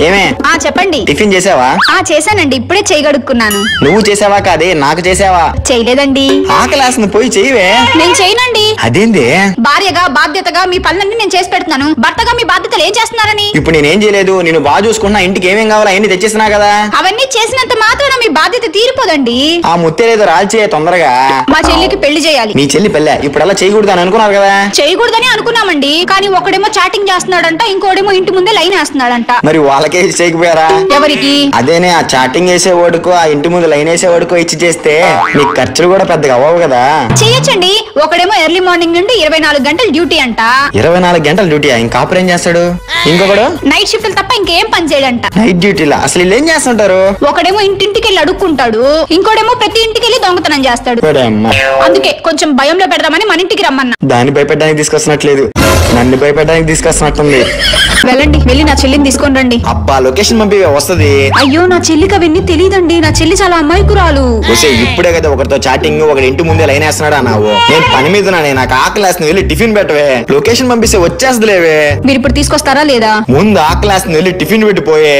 ఏమే ఆ చెప్పండి టిఫిన్ చేసావా ఆ చేశానండి ఇప్పుడే చేయగడుక్కున్నాను నువ్వు చేసావా కాదే నాకు చేసావా చేయలేదండి ఆకలేస్తుంది పోయి చేయవే నేను చేయనండి అదేంది భార్యగా బాధ్యతగా మీ పనులన్నీ నేను చేసి పెడుతున్నాను భర్తగా మీ బాధ్యతలు ఏం చేస్తున్నారని ఇప్పుడు నేనేం చేయలేదు నేను బాగా చూసుకున్నా ఇంటికి ఏమేం కావాలో అవన్నీ తెచ్చేసినా కదా అవన్నీ చేసినంత మాత్రాన మీ బాధ్యత తీరిపోదండి ఆ ముత్తేలేదో రాల్చే తొందరగా మా చెల్లికి పెళ్లి చేయాలి నీ చెల్లి పెళ్ళ ఇప్పుడు అలా చేయకూడదు అని అనుకున్నారు కదా చేయకూడదని అనుకున్నామండి కానీ ఒకడేమో చాటింగ్ చేస్తున్నాడంట ఇంకోడేమో ఇంటి ముందే లైన్ వేస్తున్నాడంట మరి వాళ్ళకే ఇచ్చి చేయకపోయారా ఎవరికి అదేనే ఆ చాటింగ్ వేసేవాడుకో ఆ ఇంటి ముందు లైన్ వేసేవాడుకో ఇచ్చి చేస్తే నీకు ఖర్చులు కూడా పెద్దగా అవ్వవు కదా చేయొచ్చండి ఒకడేమో ఎర్లీ మార్నింగ్ నుండి ఇరవై నాలుగు గంటలు డ్యూటీ అంట ఇరవై నాలుగు గంటల డ్యూటీ ఇంకా కాపురం ఏం చేస్తాడు ఇంకొకడు నైట్ షిఫ్ట్ తప్ప ఇంకేం పని చేయడంట నైట్ డ్యూటీలా అసలు వీళ్ళు ఏం చేస్తుంటారు ఒకడేమో ఇంటింటికి వెళ్ళి అడుక్కుంటాడు ఇంకోడేమో ప్రతి ఇంటికి వెళ్ళి దొంగతనం చేస్తాడు ఒరే అమ్మ. అందుకే కొంచెం భయంలో పెడదామని మన ఇంటికి రమ్మన్నా దాన్ని భయపెట్టడానికి తీసుకొస్తున్నట్లేదు నన్ను భయపెట్టడానికి తీసుకొస్తున్నట్టుంది వెళ్ళండి వెళ్ళి నా చెల్లిని తీసుకొని రండి అబ్బా లొకేషన్ పంపి వస్తది అయ్యో నా చెల్లికి అవన్నీ తెలియదండి నా చెల్లి చాలా అమాయకురాలు వసే ఇప్పుడే కదా ఒకరితో చాటింగ్ ఒకటి ఇంటి ముందే లైన్ వేస్తున్నాడు అన్నావు నేను పని మీద ఉన్నానే, నాకు ఆకలి వేస్తుంది వెళ్ళి టిఫిన్ పెట్టవే లొకేషన్ పంపిస్తే వచ్చేస్తలేవే మీరు ఇప్పుడు తీసుకొస్తారా లేదా ముందు ఆకలి వేస్తుంది వెళ్ళి టిఫిన్ పెట్టిపోయే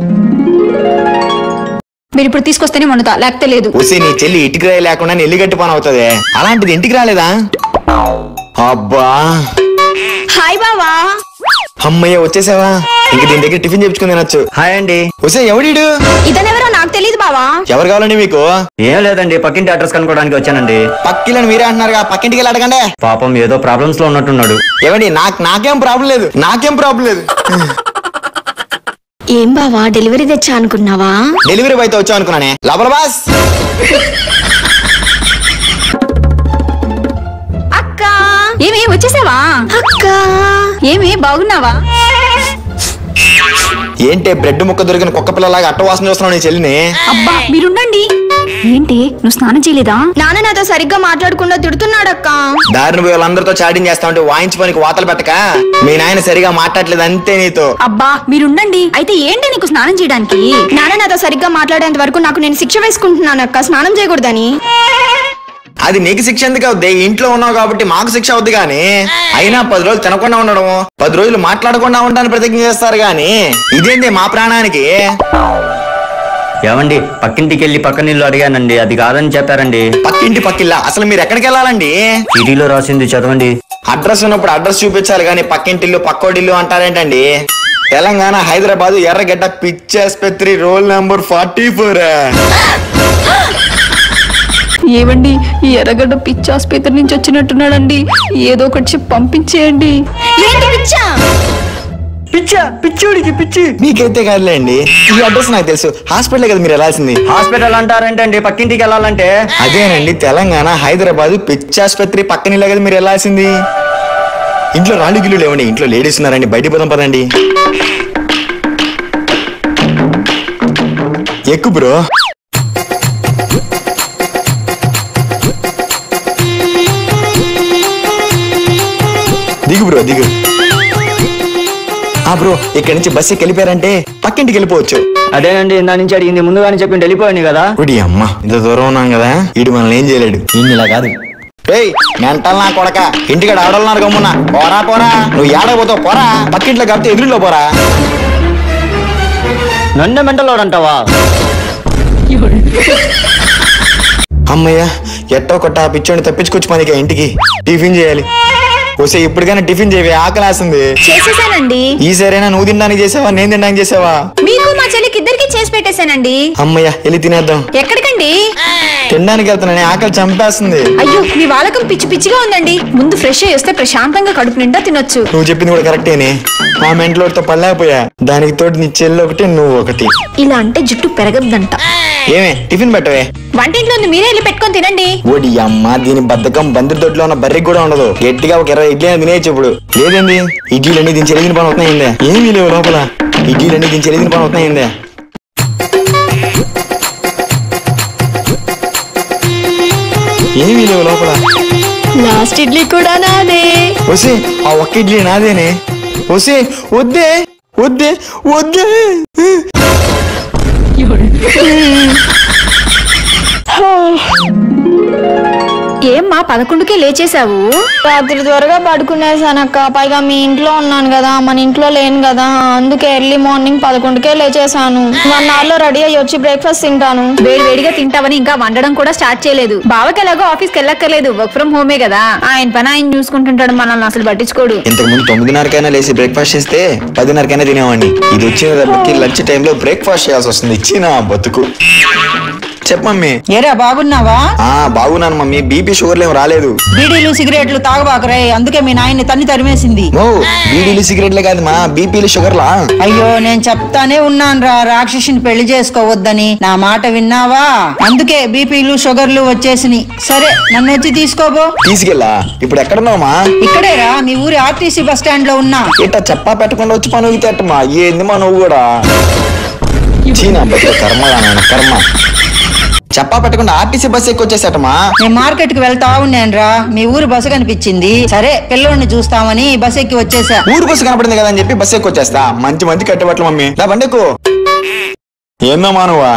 మీరు ఇప్పుడు తీసుకొస్తేనే వండుతా లేకపోతే లేదు వసే నీ చెల్లి ఇటుకు రాయి లేకుండా నెల్లి గట్టి పని అవుతుంది అలాంటిది ఇంటికి రాలేదా అబ్బా హాయ్ బావా అమ్మయ్య వచ్చేసావా ఇంక దీని దగ్గర టిఫిన్ చెప్పుకుని తినొచ్చు హాయ్ అండి వసే ఎవడీడు ఇతనెవరో నాకు తెలియదు బావా ఎవరు కావాలండి మీకు ఏం లేదండి పక్కింటి అడ్రస్ కనుక్కోవడానికి వచ్చానండి పక్కిలని మీరే అంటున్నారుగా పక్కింటికి వెళ్ళి అడగండి పాపం ఏదో ప్రాబ్లమ్స్ లో ఉన్నట్టున్నాడు ఏమండి నాకు నాకేం ప్రాబ్లం లేదు నాకేం ప్రాబ్లం లేదు ఏం బావా డెలివరీ తెచ్చా అనుకున్నావా డెలివరీ బాయ్ తో వచ్చాం అనుకున్నానే లోపల బాస్ అక్క ఏమి వచ్చేసావా అక్క ఏమి బాగున్నావా ఏంటి బ్రెడ్ ముక్క దొరికిన కుక్క పిల్లలాగా అట్ట వాసన చూస్తున్నావు నీ చెల్లిని అబ్బా మీరుండండి ఏంటి నువ్వు స్నానం చేయలేదా నాన్న నాతో సరిగ్గా మాట్లాడకుండా తిడుతున్నాడక్క దారిని పోయి వాళ్ళందరితో చాటింగ్ చేస్తా ఉంటే వాయించి పనికి వాతలు పెట్టక మీ నాయన సరిగా మాట్లాడలేదు అంతే నీతో అబ్బా మీరుండండి అయితే ఏంటి నీకు స్నానం చేయడానికి నాన్న నాతో సరిగ్గా మాట్లాడేంత వరకు నాకు నేను శిక్ష వేసుకుంటున్నాను అక్క స్నానం చేయకూడదని అది నీకు శిక్ష ఎందుకు అవుద్ది ఇంట్లో ఉన్నావు కాబట్టి మాకు శిక్ష అవుద్ది కానీ అయినా పది రోజులు తినకుండా ఉండడం పది రోజులు మాట్లాడకుండా ఉండడానికి ప్రతిజ్ఞ చేస్తారు గాని ఇదేంటి మా ప్రాణానికి ఏమండి పక్కింటికి వెళ్ళి పక్క నీళ్ళు అడిగానండి అది కాదని చెప్పారండి పక్కింటి పక్కిల్లా అసలు మీరు ఎక్కడికి వెళ్ళాలండి సిటీలో రాసింది చదవండి అడ్రస్ ఉన్నప్పుడు అడ్రస్ చూపించాలి కానీ పక్కింటిల్లు పక్కోడిల్లు అంటారేంటండి తెలంగాణ హైదరాబాద్ ఎర్రగడ్డ పిచ్చాస్పత్రి రోల్ నంబర్ ఫార్టీ ఫోర్ ఏవండి ఈ ఎర్రగడ్డ పిచ్చి ఆసుపత్రి నుంచి వచ్చినట్టున్నాడండి ఏదో ఒకటి చెప్పి పంపించేయండి ఏంటి పిచ్చా పిచ్చా పిచ్చోడికి పిచ్చి మీకైతే కాదులేండి ఈ అడ్రస్ నాకు తెలుసు హాస్పిటల్ కదా మీరు వెళ్ళాల్సింది హాస్పిటల్ అంటారేంటండి పక్కింటికి వెళ్ళాలంటే అదేనండి తెలంగాణ హైదరాబాద్ పిచ్చాస్పత్రి పక్కన కదా మీరు వెళ్ళాల్సింది ఇంట్లో రాళ్ళు గిల్లు లేవండి ఇంట్లో లేడీస్ ఉన్నారండి బయటికి పోదాం పదండి ఎక్కు బ్రో దిగు బ్రో దిగు ఆ బ్రో ఇక్కడి నుంచి బస్సు ఎక్కి వెళ్ళిపోయారంటే పక్కింటికి వెళ్ళిపోవచ్చు అదేనండి ఇందా నుంచి అడిగింది ముందుగానే చెప్పి వెళ్ళిపోయాను కదా ఇప్పుడు అమ్మ ఇంత దూరం ఉన్నాం కదా వీడు మనల్ని ఏం చేయలేడు ఇలా కాదు ఏయ్ మెంటల్ నా కొడక ఇంటికాడ ఆడోళ్ళన్నారు గమ్మున్నా పోరా పోరా నువ్వు ఏడకపోతావు పోరా పక్కింట్లో కాబట్టి ఎదురులో పోరా నన్ను మెంటలోడు అంటావా అమ్మయ్య ఎట్టో కొట్ట ఆ పిచ్చోని తప్పించుకొచ్చి మనకి ఇంటికి టిఫిన్ చేయాలి వస్తే ఇప్పటికైనా టిఫిన్ చేయవి ఆకలేస్తుంది చేసేసానండి ఈసారైనా నువ్వు తినడానికి చేసావా నేను తినడానికి చేసావా మీకు మా చెల్లికి ఇద్దరికి చేసి పెట్టేశానండి అమ్మయ్య వెళ్ళి తినేద్దాం ఎక్కడికండి తినడానికి వెళ్తున్నాను ఆకలి చంపేస్తుంది అయ్యో మీ వాళ్ళకం పిచ్చి పిచ్చిగా ఉందండి ముందు ఫ్రెష్ అయ్యి వస్తే ప్రశాంతంగా కడుపు నిండా తినొచ్చు నువ్వు చెప్పింది కూడా కరెక్టేనే ఆ మెంటలోతో పడలేకపోయా దానికి తోటి నీ చెల్లి ఒకటి నువ్వు ఒకటి ఇలా అంటే జుట్టు పెరగద్దంట ఏమే టిఫిన్ పెట్టవే వంటింట్లో ఉంది మీరే వెళ్ళి పెట్టుకొని తినండి ఓడి అమ్మ దీని బద్ధకం బందిరి దొడ్లో ఉన్న బర్రెకి కూడా ఉండదు గట్టిగా ఒక ఇరవై ఇడ్లీ అయినా తినేయచ్చు ఇప్పుడు లేదండి ఇడ్లీలన్నీ దీని చెల్లిదిన పని అవుతున్నాయిందే ఏమీ లేవు లోపల ఇడ్లీలన్నీ దీని చెల్లిదిన పని అవుతున్నాయిందే ఏమీ లేవు లోపల లాస్ట్ ఇడ్లీ కూడా నాదే వసే ఆ ఒక్క ఇడ్లీ నాదేనే వసే వద్దే వద్దే వద్దే ఏమ్మా ఏంటమ్మా పదకొండుకే లేచేశావు రాత్రి త్వరగా పడుకునేసానక్క పైగా మీ ఇంట్లో ఉన్నాను కదా మన ఇంట్లో లేను కదా అందుకే ఎర్లీ మార్నింగ్ పదకొండుకే లేచేసాను వన్ అవర్ లో రెడీ అయ్యి వచ్చి బ్రేక్ఫాస్ట్ తింటాను వేడి వేడిగా తింటావని ఇంకా వండడం కూడా స్టార్ట్ చేయలేదు బావకి ఎలాగో ఆఫీస్కి వెళ్ళక్కర్లేదు వర్క్ ఫ్రం హోమే కదా ఆయన పని ఆయన చూసుకుంటుంటాడు మనల్ని అసలు పట్టించుకోడు ఇంతకు ముందు తొమ్మిదిన్నరకైనా లేచి బ్రేక్ఫాస్ట్ చేస్తే పదిన్నరకైనా తినేవాడిని ఇది వచ్చిన దెబ్బకి లంచ్ టైంలో బ్రేక్ఫాస్ట్ చేయాల్సి వస్తుంది ఇచ్చిన బతుకు చెప్ప మమ్మీ ఏరా బాగున్నావా ఆ బాగున్నాను మమ్మీ బీపీ షుగర్లు ఏం రాలేదు బీడీలు సిగరెట్లు తాగబాకరే అందుకే మీ నాయన్ని తన్ని తరిమేసింది ఓ బీడీలు సిగరెట్లే కాదు మా బీపీలు షుగర్లా అయ్యో నేను చెప్తానే ఉన్నాను రా రాక్షసిని పెళ్లి చేసుకోవద్దని నా మాట విన్నావా అందుకే బీపీలు షుగర్లు వచ్చేసినాయి సరే నన్ను వచ్చి తీసుకోబో తీసుకెళ్ళా ఇప్పుడు ఎక్కడున్నావమ్మా ఇక్కడేరా మీ ఊరి ఆర్టీసీ బస్ స్టాండ్ లో ఉన్నా ఇట్లా చెప్పా పెట్టకుండా వచ్చి పని ఊగితేటమ్మా ఏంది మా నువ్వు కూడా చీనా బతుకు కర్మ నాయన కర్మ చెప్పా పెట్టకుండా ఆర్టీసీ బస్ ఎక్కి వచ్చేసేటమ్మా నేను మార్కెట్ కి వెళ్తా ఉన్నాను రా మీ ఊరు బస్సు కనిపించింది సరే పిల్లోడిని చూస్తామని బస్ ఎక్కి వచ్చేసా ఊరు బస్సు కనపడింది కదా అని చెప్పి బస్ ఎక్కి వచ్చేస్తా మంచి మంచి కట్టుబట్టలు మమ్మీ నా బండెక్కు ఏందమ్మా నువ్వా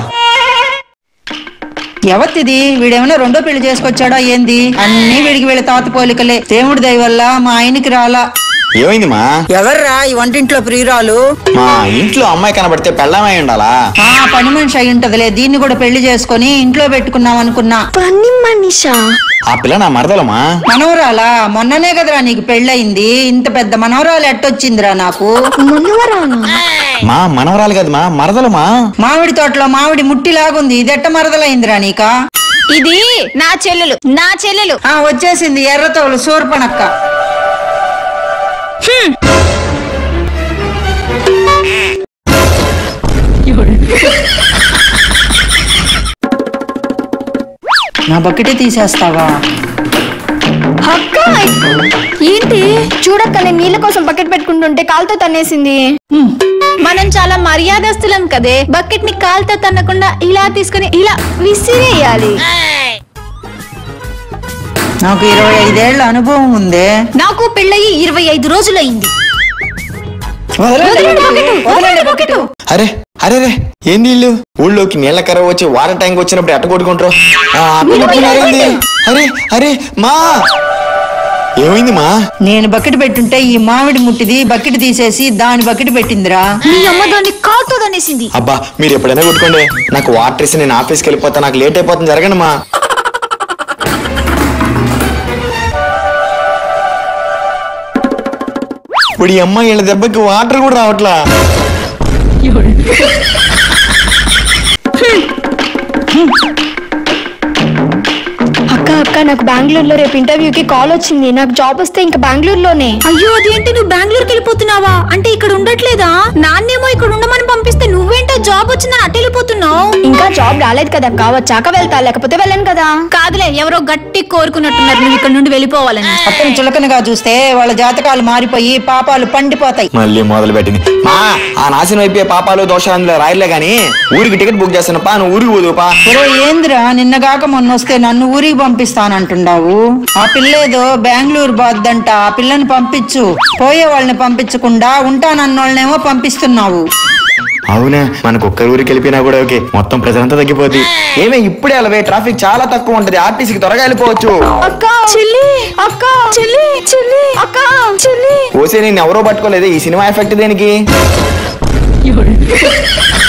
ఎవరిది వీడేమైనా రెండో పెళ్లి చేసుకొచ్చాడా ఏంది అన్ని వీడికి వీళ్ళ తాత పోలికలే దేవుడి దయ వల్ల మా ఆయనకి రాలా ఏమైంది మా ఎవర్రా ఈ వంటింట్లో ప్రియురాలు మా ఇంట్లో అమ్మాయి కనబడితే పెళ్ళమై ఉండాలా ఆ పని మనిషి అయి ఉంటదిలే దీన్ని కూడా పెళ్లి చేసుకొని ఇంట్లో పెట్టుకున్నాం అనుకున్నా పని మనిషా ఆ పిల్ల నా మరదలమా మనవరాలా మొన్ననే కదరా నీకు పెళ్ళయింది ఇంత పెద్ద మనవరాలు ఎట్టొచ్చిందిరా నాకు మనవరానా మా మనవరాలు కాదు మా మరదలమా మామిడి తోటలో మామిడి ముట్టిలాగుంది ఇదెట్ట మరదలైందిరా నీకా ఇది నా చెల్లెలు నా చెల్లెలు ఆ వచ్చేసింది ఎర్రతోలు సూర్పనక్క నా బకెటే తీసేస్తావా అక్క ఏంటి చూడక్క నేను నీళ్ళ కోసం బకెట్ పెట్టుకుంటుంటే కాలుతో తన్నేసింది మనం చాలా మర్యాదస్తులం కదే బకెట్ ని కాలుతో తన్నకుండా ఇలా తీసుకుని ఇలా విసిరేయాలి నాకు ఇరవై ఐదేళ్ల అనుభవం ఉందే నాకు పెళ్ళయి ఇరవై ఐదు రోజులైంది అరే అరే రే ఏంది ఇల్లు ఊళ్ళోకి నీళ్ళ కర్ర వచ్చి వాటర్ ట్యాంక్ వచ్చినప్పుడు ఎట్ట కొట్టుకుంటారు ఆ, ఆపి కొట్టుకున్నారేంది? అరే అరే మా ఏమైంది మా నేను బకెట్ పెట్టుంటే ఈ మామిడి ముట్టిది బకెట్ తీసేసి దాని బకెట్ పెట్టిందిరా మీ అమ్మ దాన్ని కాలుతో తనేసింది అబ్బా మీరు ఎప్పుడైనా కొట్టుకోండి నాకు వాటర్ ఇస్తే నేను ఆఫీస్కి వెళ్ళిపోతా నాకు లేట్ అయిపోతుంది జరగండి మా ఇప్పుడు ఈ అమ్మాయి వీళ్ళ దెబ్బకి వాటర్ కూడా రావట్లా అక్క అక్క నాకు బెంగళూరులో రేపు ఇంటర్వ్యూకి కాల్ వచ్చింది నాకు జాబ్ వస్తే ఇంకా బెంగళూరులోనే అయ్యో అదేంటి నువ్వు బెంగళూరుకి వెళ్ళిపోతున్నావా అంటే ఇక్కడ ఉండట్లేదా నాన్నేమో ఇక్కడ ఉండమని పంపిస్తే నువ్వేంటో జాబ్ వచ్చిందని అటు వెళ్ళిపోతున్నావు ఇంకా జాబ్ రాలేదు కదక్క వచ్చాక వెళ్తా లేకపోతే వెళ్ళను కదా కాదులే ఎవరో గట్టి కోరుకున్నట్టున్నారు నువ్వు ఇక్కడ నుండి వెళ్ళిపోవాలని అతను చులకనగా చూస్తే వాళ్ళ జాతకాలు మారిపోయి పాపాలు పండిపోతాయి మళ్ళీ మొదలు పెట్టింది మా ఆ నాశనం అయిపోయే పాపాలు దోషాలు అందులో రాయలే గాని ఊరికి టికెట్ బుక్ చేస్తాను పా నువ్వు ఊరికి పోదు పా ఒరే ఏందిరా నిన్నగాక మొన్న వస్తే నన్ను ఊరికి పంపిస్తానంటున్నావు ఆ పిల్లేదో బెంగళూరు బాద్దంట ఆ పిల్లని పంపించు పోయే వాళ్ళని పంపించకుండా ఉంటానన్నోళ్ళనేమో పంపిస్తున్నావు అవునా మనకు ఒక్క ఊరికి వెళ్ళిపోయినా కూడా ఓకే మొత్తం ప్రజలంతా తగ్గిపోద్ది ఏమే ఇప్పుడే అలవే ట్రాఫిక్ చాలా తక్కువ ఉంటది ఆర్టీసీకి త్వరగా వెళ్ళిపోవచ్చు అక్క చెల్లి అక్క చెల్లి చెల్లి అక్క చెల్లి ఓసే నేను ఎవరో పట్టుకోలేదు ఈ సినిమా ఎఫెక్ట్ దేనికి